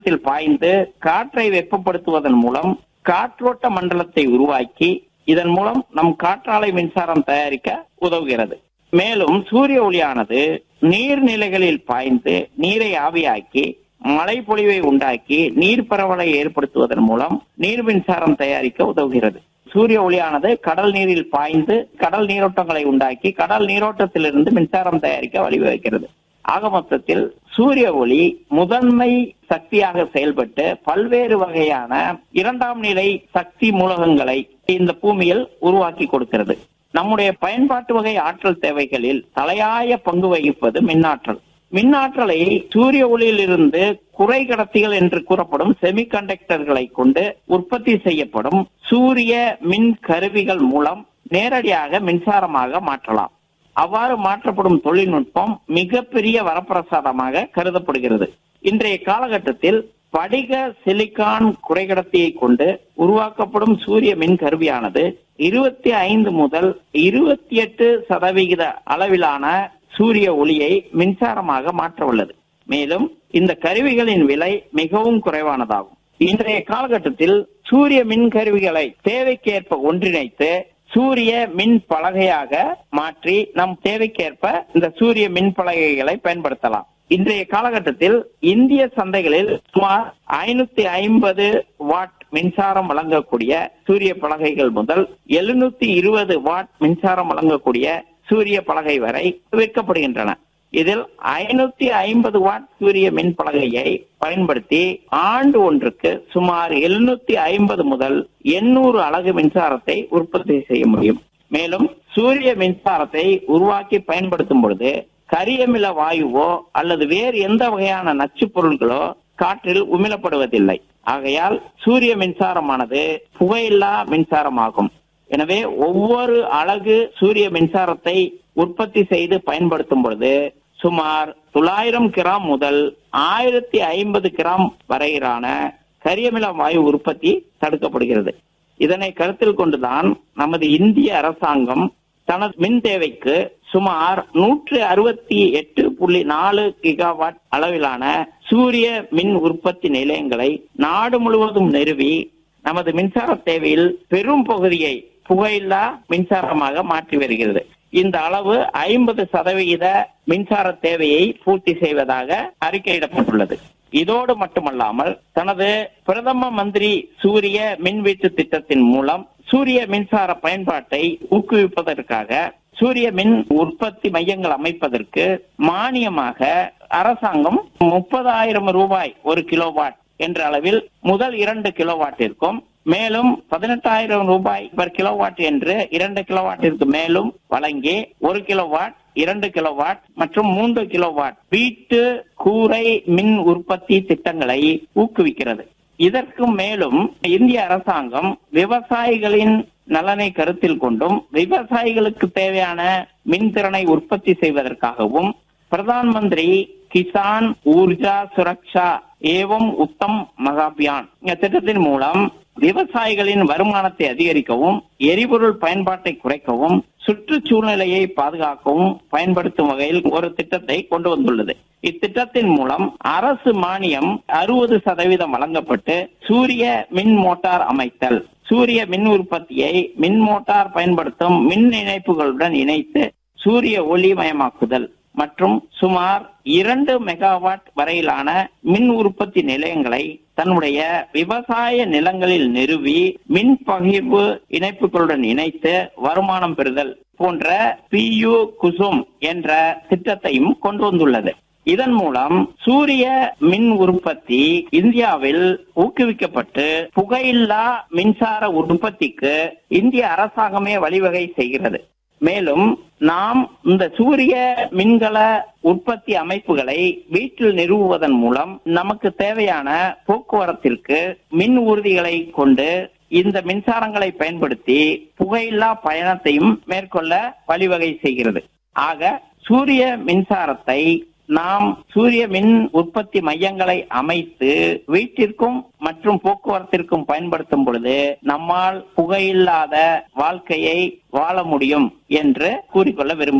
மின்சாரத்தில் பாய்ந்து காற்றை வெப்பப்படுத்துவதன் மூலம் காற்றோட்ட மண்டலத்தை உருவாக்கி இதன் மூலம் நம் காற்றாலை மின்சாரம் தயாரிக்க உதவுகிறது மேலும் சூரிய ஒளியானது நீர்நிலைகளில் பாய்ந்து நீரை ஆவியாக்கி மழை பொழிவை உண்டாக்கி நீர் பரவலை ஏற்படுத்துவதன் மூலம் நீர் மின்சாரம் தயாரிக்க உதவுகிறது சூரிய ஒளியானது கடல் நீரில் பாய்ந்து கடல் நீரோட்டங்களை உண்டாக்கி கடல் நீரோட்டத்திலிருந்து மின்சாரம் தயாரிக்க வழிவகுக்கிறது ஆக மொத்தத்தில் சூரிய ஒளி முதன்மை சக்தியாக செயல்பட்டு பல்வேறு வகையான இரண்டாம் நிலை சக்தி மூலகங்களை இந்த பூமியில் உருவாக்கி கொடுக்கிறது நம்முடைய பயன்பாட்டு வகை ஆற்றல் தேவைகளில் தலையாய பங்கு வகிப்பது மின்னாற்றல் மின்னாற்றலை சூரிய ஒளியிலிருந்து குறை கடத்திகள் என்று கூறப்படும் செமிகண்டக்டர்களை கொண்டு உற்பத்தி செய்யப்படும் சூரிய மின் கருவிகள் மூலம் நேரடியாக மின்சாரமாக மாற்றலாம் அவ்வாறு மாற்றப்படும் தொழில்நுட்பம் மிகப்பெரிய வரப்பிரசாதமாக கருதப்படுகிறது இன்றைய காலகட்டத்தில் படிக சிலிக்கான் குறைகடத்தியை கொண்டு உருவாக்கப்படும் சூரிய மின் கருவியானது இருபத்தி ஐந்து முதல் இருபத்தி எட்டு சதவிகித அளவிலான சூரிய ஒளியை மின்சாரமாக மாற்ற உள்ளது மேலும் இந்த கருவிகளின் விலை மிகவும் குறைவானதாகும் இன்றைய காலகட்டத்தில் சூரிய மின் கருவிகளை தேவைக்கேற்ப ஒன்றிணைத்து சூரிய மின் பலகையாக மாற்றி நம் தேவைக்கேற்ப இந்த சூரிய மின் பலகைகளை பயன்படுத்தலாம் இன்றைய காலகட்டத்தில் இந்திய சந்தைகளில் சுமார் ஐநூத்தி ஐம்பது வாட் மின்சாரம் வழங்கக்கூடிய சூரிய பலகைகள் முதல் எழுநூத்தி இருபது வாட் மின்சாரம் வழங்கக்கூடிய சூரிய பலகை வரை விற்கப்படுகின்றன இதில் ஐநூத்தி ஐம்பது வாட் சூரிய மின் பலகையை பயன்படுத்தி ஆண்டு ஒன்றுக்கு சுமார் எழுநூத்தி ஐம்பது முதல் எண்ணூறு அலகு மின்சாரத்தை உற்பத்தி செய்ய முடியும் மேலும் சூரிய மின்சாரத்தை உருவாக்கி பயன்படுத்தும் பொழுது கரியமில வாயுவோ அல்லது வேறு எந்த வகையான நச்சுப் பொருள்களோ காற்றில் உமிழப்படுவதில்லை ஆகையால் சூரிய மின்சாரமானது புகையில்லா மின்சாரமாகும் எனவே ஒவ்வொரு அலகு சூரிய மின்சாரத்தை உற்பத்தி செய்து பயன்படுத்தும் பொழுது சுமார் தொள்ளாயிரம் கிராம் முதல் ஆயிரத்தி ஐம்பது கிராம் வரையிலான கரியமில வாயு உற்பத்தி தடுக்கப்படுகிறது இதனை கருத்தில் கொண்டுதான் நமது இந்திய அரசாங்கம் தனது மின் தேவைக்கு சுமார் நூற்று அறுபத்தி எட்டு புள்ளி நாலு கிகாவாட் அளவிலான சூரிய மின் உற்பத்தி நிலையங்களை நாடு முழுவதும் நிறுவி நமது மின்சார தேவையில் பெரும் பகுதியை புகையில்லா மின்சாரமாக மாற்றி வருகிறது இந்த அளவு ஐம்பது சதவிகித மின்சார தேவையை பூர்த்தி செய்வதாக அறிக்கையிடப்பட்டுள்ளது இதோடு மட்டுமல்லாமல் தனது பிரதம மந்திரி சூரிய மின்வீட்டு திட்டத்தின் மூலம் சூரிய மின்சார பயன்பாட்டை ஊக்குவிப்பதற்காக சூரிய மின் உற்பத்தி மையங்கள் அமைப்பதற்கு மானியமாக அரசாங்கம் முப்பதாயிரம் ரூபாய் ஒரு கிலோவாட் என்ற அளவில் முதல் இரண்டு கிலோவாட்டிற்கும் மேலும் பதினெட்டாயிரம் ரூபாய் பர் கிலோவாட் என்று இரண்டு கிலோவாட்டிற்கு மேலும் வழங்கி ஒரு கிலோவாட் இரண்டு கிலோவாட் மற்றும் மூன்று கிலோவாட் வீட்டு கூரை மின் உற்பத்தி திட்டங்களை ஊக்குவிக்கிறது இதற்கு மேலும் இந்திய அரசாங்கம் விவசாயிகளின் நலனை கருத்தில் கொண்டும் விவசாயிகளுக்கு தேவையான மின்திறனை உற்பத்தி செய்வதற்காகவும் பிரதான் மந்திரி கிசான் ஊர்ஜா சுரக்ஷா ஏவம் உத்தம் மகாபியான் இந்த திட்டத்தின் மூலம் விவசாயிகளின் வருமானத்தை அதிகரிக்கவும் எரிபொருள் பயன்பாட்டை குறைக்கவும் சுற்றுச்சூழ்நிலையை பாதுகாக்கவும் பயன்படுத்தும் வகையில் ஒரு திட்டத்தை கொண்டு வந்துள்ளது இத்திட்டத்தின் மூலம் அரசு மானியம் அறுபது சதவீதம் வழங்கப்பட்டு சூரிய மின் மோட்டார் அமைத்தல் சூரிய மின் உற்பத்தியை மின் மோட்டார் பயன்படுத்தும் மின் இணைப்புகளுடன் இணைத்து சூரிய ஒளிமயமாக்குதல் மற்றும் சுமார் இரண்டு மெகாவாட் வரையிலான மின் உற்பத்தி நிலையங்களை தன்னுடைய விவசாய நிலங்களில் நிறுவி மின் பகிர்வு இணைப்புகளுடன் இணைத்து வருமானம் பெறுதல் போன்ற பி யு குசும் என்ற திட்டத்தையும் கொண்டு வந்துள்ளது இதன் மூலம் சூரிய மின் உற்பத்தி இந்தியாவில் ஊக்குவிக்கப்பட்டு புகையில்லா மின்சார உற்பத்திக்கு இந்திய அரசாங்கமே வழிவகை செய்கிறது மேலும் நாம் இந்த சூரிய மின்கல உற்பத்தி அமைப்புகளை வீட்டில் நிறுவுவதன் மூலம் நமக்கு தேவையான போக்குவரத்திற்கு மின் ஊர்திகளை கொண்டு இந்த மின்சாரங்களை பயன்படுத்தி புகையில்லா பயணத்தையும் மேற்கொள்ள வழிவகை செய்கிறது ஆக சூரிய மின்சாரத்தை நாம் சூரிய மின் உற்பத்தி மையங்களை அமைத்து வீட்டிற்கும் மற்றும் போக்குவரத்திற்கும் பயன்படுத்தும் பொழுது நம்மால் புகையில்லாத வாழ்க்கையை வாழ முடியும் என்று கூறிக்கொள்ள விரும்புகிறேன்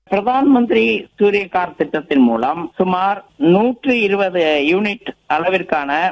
பிரதான் மந்திரி சூரியகார் திட்டத்தின் மூலம் சுமார் நூற்று இருபது யூனிட் அளவிற்கான